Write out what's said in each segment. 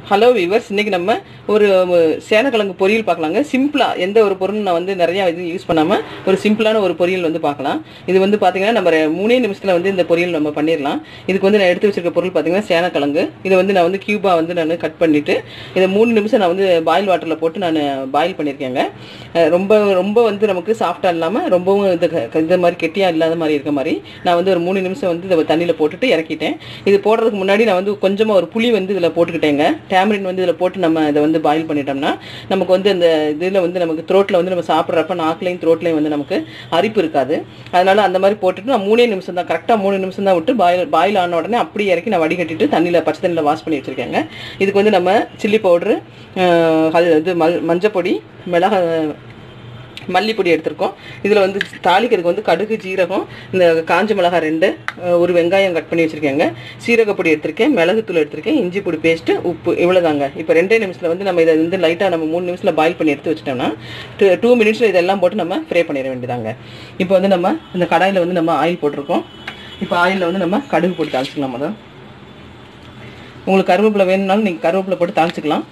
hello viewers இன்னைக்கு நம்ம ஒரு அஹ், சேனக்கிழங்கு பொரியல் பார்க்கலாங்க சிம்பிளாக எந்த ஒரு பொருள் நான் வந்து நிறையா இது யூஸ் பண்ணாமல் ஒரு சிம்பிளான ஒரு பொரியல் வந்து பார்க்கலாம் இது வந்து பார்த்தீங்கன்னா நம்ம ரெ- மூணே நிமிஷத்தில் வந்து இந்த பொரியல் நம்ம பண்ணிடலாம் இதுக்கு வந்து நான் எடுத்து வச்சிருக்க பொருள் பார்த்தீங்கன்னா சேனக்கிழங்கு இதை வந்து நான் வந்து கியூபாக வந்து நான் கட் பண்ணிவிட்டு இதை மூணு நிமிஷம் நான் வந்து பாயில் வாட்டரில் போட்டு நான் பாயில் பண்ணியிருக்கேங்க அஹ், ரொம்ப ரொம்ப வந்து நமக்கு சாஃப்டாக இல்லாமல் ரொம்பவும் இது க- இந்த மாதிரி கெட்டியாக இல்லாத மாதிரி இருக்க மாதிரி நான் வந்து ஒரு மூணு நிமிஷம் வந்து இதை தண்ணியில் போட்டுட்டு இறக்கிட்டேன் இது போடுறதுக்கு முன்னாடி நான் வந்து கொஞ்சமாக ஒரு புளி வந்து இதில் போட்டுக்கிட்டேங்க டேமரின் வந்து இதில் போட்டு நம்ம இதை வந்து பாயில் பண்ணிட்டோம்னா நமக்கு வந்து அந்த இதில் வந்து நமக்கு த்ரோட்டில் வந்து நம்ம சாப்பிட்றப்ப நாக்குலையும் த்ரோட்லையும் வந்து நமக்கு அரிப்பு இருக்காது அதனால அந்த மாதிரி போட்டுட்டு நான் மூணே நிமிஷம் தான் கரெக்டாக மூணு நிமிஷம் தான் விட்டு பாயில் பாயில் ஆன உடனே அப்படியே இறக்கி நான் வடிகட்டிட்டு தண்ணியில் பச்சை தண்ணியில் வாஷ் பண்ணி வச்சுருக்கேங்க இதுக்கு வந்து நம்ம சில்லி பவுட்ரு இது மல் மஞ்சப்பொடி மிளகா மல்லிப்பொடி எடுத்திருக்கோம் இதில் வந்து தாளிக்கிறதுக்கு வந்து கடுகு ஜீரகம் இந்த காஞ்ச மிளகாய் ரெண்டு அஹ் ஒரு வெங்காயம் கட் பண்ணி வச்சுருக்கேங்க சீரகப்பொடி எடுத்திருக்கேன் மிளகுத்தூள் எடுத்திருக்கேன் இஞ்சி பொடி பேஸ்ட்டு உப்பு இவ்வளோதாங்க இப்போ ரெண்டே நிமிஷத்தில் வந்து நம்ம இதை வந்து லைட்டாக நம்ம மூணு நிமிஷத்தில் பாயில் பண்ணி எடுத்து வச்சிட்டோம்னா டூ டூ மினிட்ஸில் இதெல்லாம் போட்டு நம்ம ஃப்ரை பண்ணிட வேண்டியதாங்க இப்போ வந்து நம்ம இந்த கடாயில் வந்து நம்ம ஆயில் போட்டிருக்கோம் இப்போ ஆயிலில் வந்து நம்ம கடுகு போட்டு தாளிச்சிக்கலாம் முதல் உங்களுக்கு கருவேப்பிலை வேணும்னாலும் நீங்கள் கருவேப்பிலை போட்டு தாளிச்சிக்கலாம்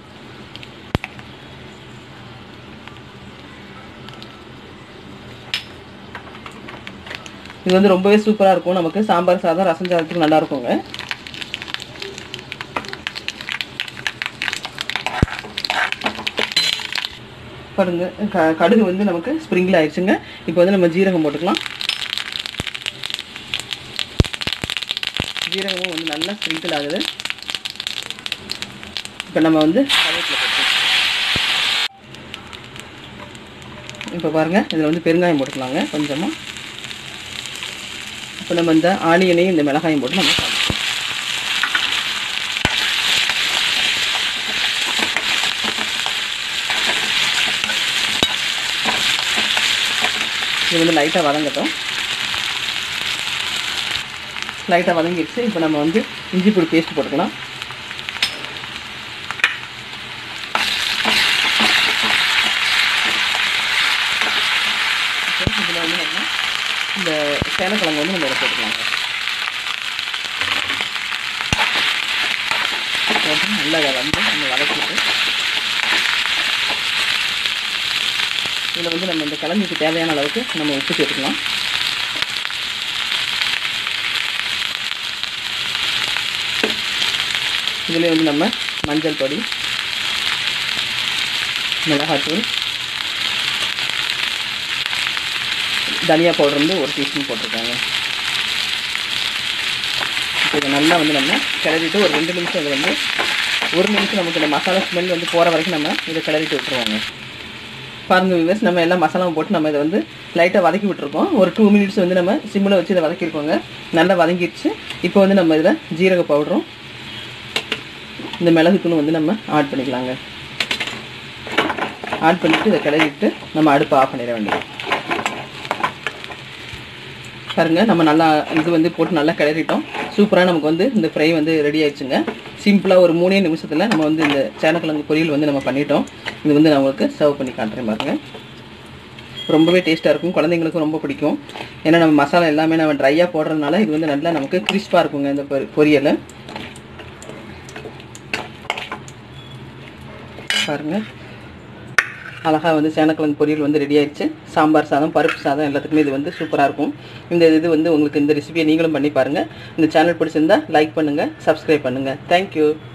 இது வந்து ரொம்பவே சூப்பராக இருக்கும் நமக்கு சாம்பார் சாதம் ரசம் சாதத்துக்கு நல்லா இருக்குங்க பாருங்க க கடுகு வந்து நமக்கு ஸ்ப்ரிங்கில் ஆயிடுச்சுங்க இப்போ வந்து நம்ம ஜீரகம் போட்டுக்கலாம் ஜீரகமும் வந்து நல்லா ஸ்ப்ரிங்கிள் ஆகுது இப்போ நம்ம வந்து கருவேப்பிலை போட்டுக்கலாம் இப்போ பாருங்கள் இதில் வந்து பெருங்காயம் போட்டுக்கலாங்க கொஞ்சமாக இப்போ நம்ம இந்த ஆனியனையும் இந்த மிளகாயும் போட்டு நம்ம தாளிக்கலாம் இது வந்து லைட்டாக வதங்கட்டும் லைட்டாக வதங்கிடுச்சு இப்போ நம்ம வந்து இஞ்சி பொடி பேஸ்ட் போட்டுக்கலாம் இதில் வந்து நம்ம இந்த சேனக்கிழங்கு வந்து நம்ம இதை போட்டுக்கலாங்க போட்டு நல்லா அதை வந்து நம்ம வதக்கிட்டு இதில் வந்து நம்ம இந்த கிழங்குக்கு தேவையான அளவுக்கு நம்ம உப்பு சேர்த்துக்கலாம் இதில் வந்து நம்ம மஞ்சள் பொடி மிளகாத்தூள் தனியா பவுடர் வந்து ஒரு டீஸ்பூன் போட்டிருக்காங்க இப்போ இதை நல்லா வந்து நம்ம கிளறிட்டு ஒரு ரெண்டு நிமிஷம் இதை வந்து ஒரு நிமிஷம் நமக்கு இந்த மசாலா ஸ்மெல் வந்து போகிற வரைக்கும் நம்ம இதை கிளறிட்டு விட்டுருவாங்க பாருங்கள் விவஸ் நம்ம எல்லாம் மசாலாவும் போட்டு நம்ம இதை வந்து லைட்டாக வதக்கி விட்டுருக்கோம் ஒரு டூ மினிட்ஸ் வந்து நம்ம சிம்மில் வச்சு இதை வதக்கியிருக்கோங்க நல்லா வதங்கிடுச்சு இப்போ வந்து நம்ம இதில் ஜீரக பவுடரும் இந்த மிளகுத்தூளும் வந்து நம்ம ஆட் பண்ணிக்கலாங்க ஆட் பண்ணிவிட்டு இதை கிளறிட்டு நம்ம அடுப்பை ஆஃப் பண்ணிட வேண்டியது பாருங்க நம்ம நல்லா இது வந்து போட்டு நல்லா கிளறிட்டோம் சூப்பராக நமக்கு வந்து இந்த ஃப்ரை வந்து ரெடி ஆயிடுச்சுங்க சிம்பிளாக ஒரு மூணே நிமிஷத்தில் நம்ம வந்து இந்த சேனக்கிழங்கு பொரியல் வந்து நம்ம பண்ணிட்டோம் இது வந்து நான் உங்களுக்கு சர்வ் பண்ணி காட்டுறேன் பாருங்க ரொம்பவே டேஸ்ட்டாக இருக்கும் குழந்தைங்களுக்கும் ரொம்ப பிடிக்கும் ஏன்னா நம்ம மசாலா எல்லாமே நம்ம ட்ரையாக போடுறதுனால இது வந்து நல்லா நமக்கு கிறிஸ்பாக இருக்குங்க இந்த பொரி- பொரியல் பாருங்கள் அழகாக வந்து சேனக்கிழங்கு பொரியல் வந்து ரெடி ஆயிடுச்சு சாம்பார் சாதம் பருப்பு சாதம் எல்லாத்துக்குமே இது வந்து சூப்பராக இருக்கும் இந்த இது வந்து உங்களுக்கு இந்த ரெசிபியை நீங்களும் பண்ணி பாருங்கள் இந்த சேனல் பிடிச்சிருந்தா லைக் பண்ணுங்கள் சப்ஸ்கிரைப் பண்ணுங்கள் தேங்க்யூ